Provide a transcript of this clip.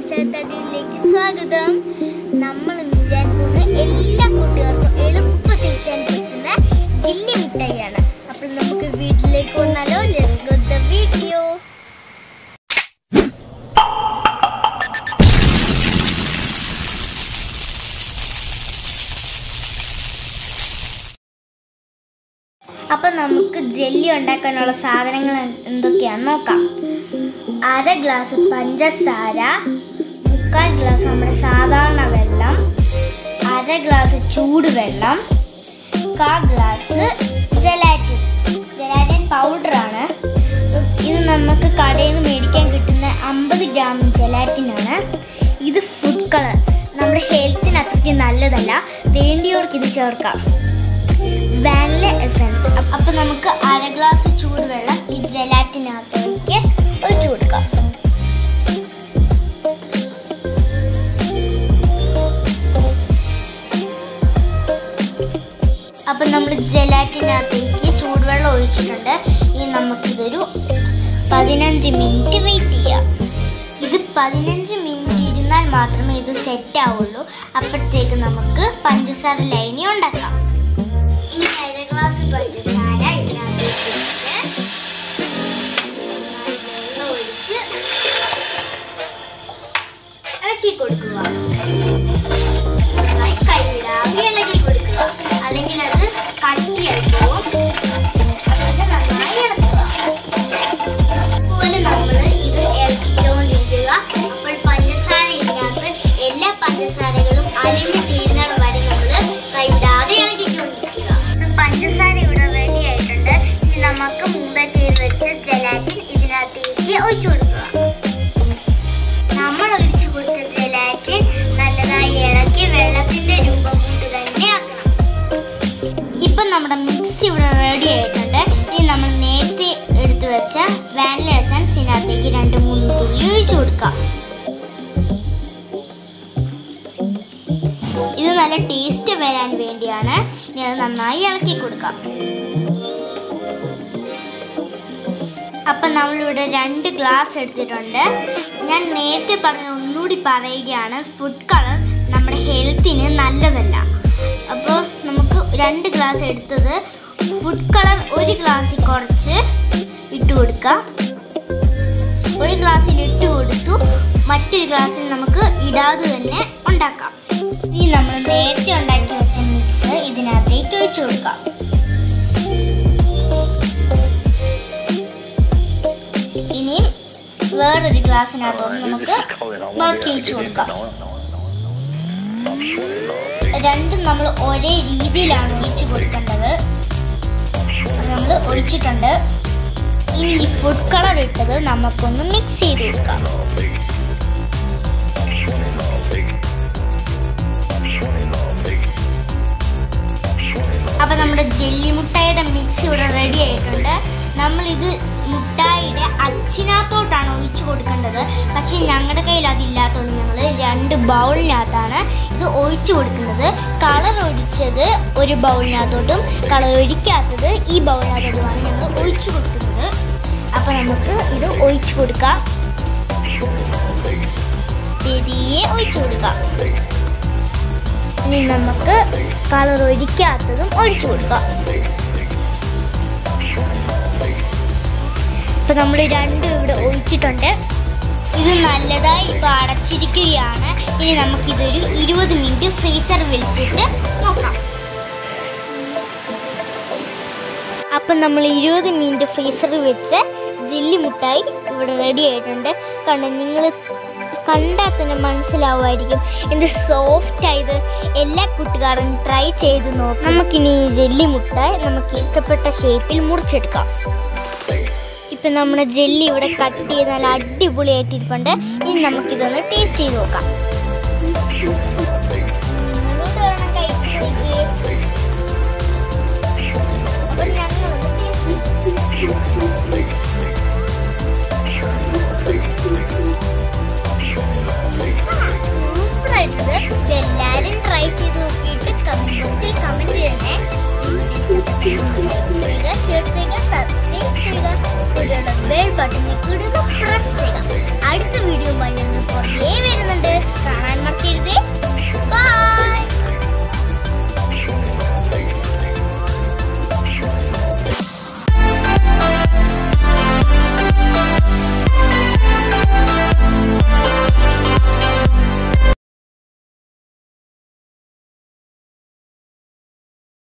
തടിയിലേക്ക് സ്വാഗതം നമ്മൾ ഇന്ന് ചെയ്യാൻ പോകുന്ന എല്ലാ കുട്ടികൾക്കും എളുപ്പത്തിൽ ചെയ്യാൻ പറ്റുന്ന ജില്ലി മിഠായിയാണ് അപ്പോൾ നമുക്ക് വീട്ടിലേക്ക് വന്നാലോ ലെറ്റ്സ് ഗോ ദ വീഡിയോ അപ്പം നമുക്ക് ജെല്ലി ഉണ്ടാക്കാനുള്ള സാധനങ്ങൾ എന്തൊക്കെയാണെന്ന് നോക്കാം അര ഗ്ലാസ് പഞ്ചസാര മുക്കാൽ ഗ്ലാസ് നമ്മുടെ സാധാരണ വെള്ളം അര ഗ്ലാസ് ചൂടുവെള്ളം കാ ഗ്ലാസ് ജലാറ്റിൻ ജലാറ്റിൻ പൗഡറാണ് ഇത് നമുക്ക് കടയിൽ നിന്ന് മേടിക്കാൻ കിട്ടുന്ന അമ്പത് ഗ്രാം ജലാറ്റിനാണ് ഇത് ഫുഡ് കളർ നമ്മുടെ ഹെൽത്തിന് അത്രയ്ക്ക് നല്ലതല്ല വേണ്ടിയവർക്ക് ഇത് ചേർക്കാം വാനില എസൻസ് അപ്പോൾ നമുക്ക് അര ഗ്ലാസ് ചൂടുവെള്ളം ഈ ജലാറ്റിനകത്തേക്ക് ഒഴിച്ചു കൊടുക്കാം അപ്പം നമ്മൾ ജലാറ്റിനകത്തേക്ക് ചൂടുവെള്ളം ഒഴിച്ചിട്ടുണ്ട് ഇനി നമുക്കിതൊരു പതിനഞ്ച് മിനിറ്റ് വെയിറ്റ് ചെയ്യാം ഇത് പതിനഞ്ച് മിനിറ്റ് ഇരുന്നാൽ മാത്രമേ ഇത് സെറ്റ് ആവുള്ളൂ അപ്പോഴത്തേക്ക് നമുക്ക് പഞ്ചസാര ലൈനി ഉണ്ടാക്കാം ഇനി അര ഗ്ലാസ് പഞ്ചസാര ഇതിനകത്തേക്ക് ഇട്ട് വെള്ളം ഒഴിച്ച് ഇളക്കി കൊടുക്കുക നന്നായി കൈവിടാതെ ഇളക്കി കൊടുക്കുക അല്ലെങ്കിൽ അത് കട്ടിയായി പോകും അതുകൊണ്ട് നന്നായി ഇളക്കുക അതുപോലെ നമ്മൾ ഇത് ഇളക്കിക്കൊണ്ടിരിക്കുക അപ്പോൾ പഞ്ചസാര ഇതിനകത്ത് എല്ലാ പഞ്ചസാരകളും അലിഞ്ഞ് തീരുന്നത് വരെ നമ്മൾ കൈവിടാതെ ഇളക്കിക്കൊണ്ടിരിക്കുക ഇത് പഞ്ചസാര ഇവിടെ റെഡി ആയിട്ടുണ്ട് ഇനി നമുക്ക് മുമ്പേ ചെയ്ത് വെച്ച ജലാറ്റിൻ ഇതിനകത്തേക്ക് ഒഴിച്ചു കൊടുക്കുക നമ്മൾ ഒഴിച്ചു കൊടുത്ത ജലാറ്റിൻ നല്ലതായി ഇളക്കി വെള്ളത്തിന്റെ രൂപം കൊണ്ട് തന്നെ ആക്കണം ഇപ്പം നമ്മുടെ മിക്സ് ഇവിടെ റെഡി ആയിട്ടുണ്ട് ഇനി നമ്മൾ നേരത്തെ എടുത്തു വെച്ച വാനില എസൻസ് ഇതിനകത്തേക്ക് രണ്ട് മൂന്ന് തുള്ളി ഒഴിച്ചു കൊടുക്കാം ഇത് നല്ല ടേസ്റ്റ് വരാൻ വേണ്ടിയാണ് ഇനി അത് നന്നായി ഇളക്കി കൊടുക്കാം അപ്പം നമ്മളിവിടെ രണ്ട് ഗ്ലാസ് എടുത്തിട്ടുണ്ട് ഞാൻ നേരത്തെ പറഞ്ഞ ഒന്നുകൂടി പറയുകയാണ് ഫുഡ് കളർ നമ്മുടെ ഹെൽത്തിന് നല്ലതല്ല അപ്പോൾ നമുക്ക് രണ്ട് ഗ്ലാസ് എടുത്തത് ഫുഡ് കളർ ഒരു ഗ്ലാസ്സിൽ കുറച്ച് ഇട്ട് കൊടുക്കാം ഒരു ഗ്ലാസ്സിൽ ഇട്ട് കൊടുത്തു മറ്റൊരു ഗ്ലാസ്സിൽ നമുക്ക് ഇടാതെ തന്നെ ഉണ്ടാക്കാം ഇനി നമ്മൾ നേരത്തെ ഉണ്ടാക്കി വെച്ച മിക്സ് ഇതിനകത്തേക്ക് ഒഴിച്ചു കൊടുക്കാം ഇനിയും വേറൊരു ഗ്ലാസ്സിനകത്തോട്ട് നമുക്ക് ബാക്കി ഒഴിച്ചു കൊടുക്കാം രണ്ടും നമ്മൾ ഒരേ രീതിയിലാണ് ഒഴിച്ചു കൊടുക്കേണ്ടത് നമ്മൾ ഒഴിച്ചിട്ടുണ്ട് ഇനി ഈ ഫുഡ് കളർ ഇട്ടത് നമുക്കൊന്ന് മിക്സ് ചെയ്ത് കൊടുക്കാം അപ്പൊ നമ്മുടെ ജെല്ലി മുട്ടായിയുടെ മിക്സ് ഇവിടെ റെഡി ആയിട്ടുണ്ട് നമ്മളിത് മുട്ടായിയുടെ അച്ചിനകത്തോട്ടാണ് ഒഴിച്ചു കൊടുക്കേണ്ടത് പക്ഷേ ഞങ്ങളുടെ കയ്യിൽ അതില്ലാത്തതുകൊണ്ട് ഞങ്ങൾ രണ്ട് ബൗളിനകത്താണ് ഇത് ഒഴിച്ചു കൊടുക്കുന്നത് കളർ ഒഴിച്ചത് ഒരു ബൗളിനകത്തോട്ടും കളർ ഒഴിക്കാത്തത് ഈ ബൗളിനകത്തോട്ടുമാണ് ഞങ്ങൾ ഒഴിച്ചു കൊടുക്കുന്നത് അപ്പോൾ നമുക്ക് ഇത് ഒഴിച്ചു കൊടുക്കാം തിരിയെ ഒഴിച്ചു കൊടുക്കാം ഇനി നമുക്ക് കളർ ഒഴിക്കാത്തതും ഒഴിച്ചു കൊടുക്കാം ഇപ്പൊ നമ്മൾ രണ്ടും ഇവിടെ ഒഴിച്ചിട്ടുണ്ട് ഇത് നല്ലതായി ഇപ്പൊ അടച്ചിരിക്കുകയാണ് ഇനി നമുക്കിതൊരു ഇരുപത് മിനിറ്റ് ഫ്രീസർ വെച്ചിട്ട് നോക്കാം അപ്പം നമ്മൾ ഇരുപത് മിനിറ്റ് ഫ്രീസറിൽ വെച്ച് ജില്ലി മുട്ടായി ഇവിടെ റെഡി ആയിട്ടുണ്ട് കണ്ടോ നിങ്ങൾ കണ്ടാൽ തന്നെ മനസ്സിലാവുമായിരിക്കും എന്ത് സോഫ്റ്റ് ആയത് എല്ലാ കൂട്ടുകാരും ട്രൈ ചെയ്ത് നോക്കാം നമുക്കിനി ഈ ജെല്ലി മുട്ടായി നമുക്ക് ഇഷ്ടപ്പെട്ട ഷേപ്പിൽ മുറിച്ചെടുക്കാം ഇപ്പം നമ്മുടെ ജെല്ലി ഇവിടെ കട്ട് ചെയ്ത് നല്ല അടിപൊളിയായിട്ട് ഇരിപ്പുണ്ട് ഇനി നമുക്കിതൊന്ന് ടേസ്റ്റ് ചെയ്ത് നോക്കാം നിങ്ങളോട് വേണം കഴിച്ച് നോക്കിയേ. അപ്പോൾ ഞങ്ങളൊന്ന് taste ചെയ്ത് സൂപ്പറായിട്ടുണ്ട് ഇത് എല്ലാവരും ട്രൈ ചെയ്ത് നോക്കിയിട്ട് കമന്റ് ബോക്സിൽ കമന്റ് ചെയ്യണേ ചെയ്യുക ഷെയർ ചെയ്യുക സബ്സ്ക്രൈബ് ചെയ്യുക കൂടെയുള്ള ബെൽ ബട്ടണിൽ കൂടുതൽ പ്രസ് ചെയ്യുക അടുത്ത വീഡിയോ ഞങ്ങൾ പുറകെ വരുന്നുണ്ട് കാണാം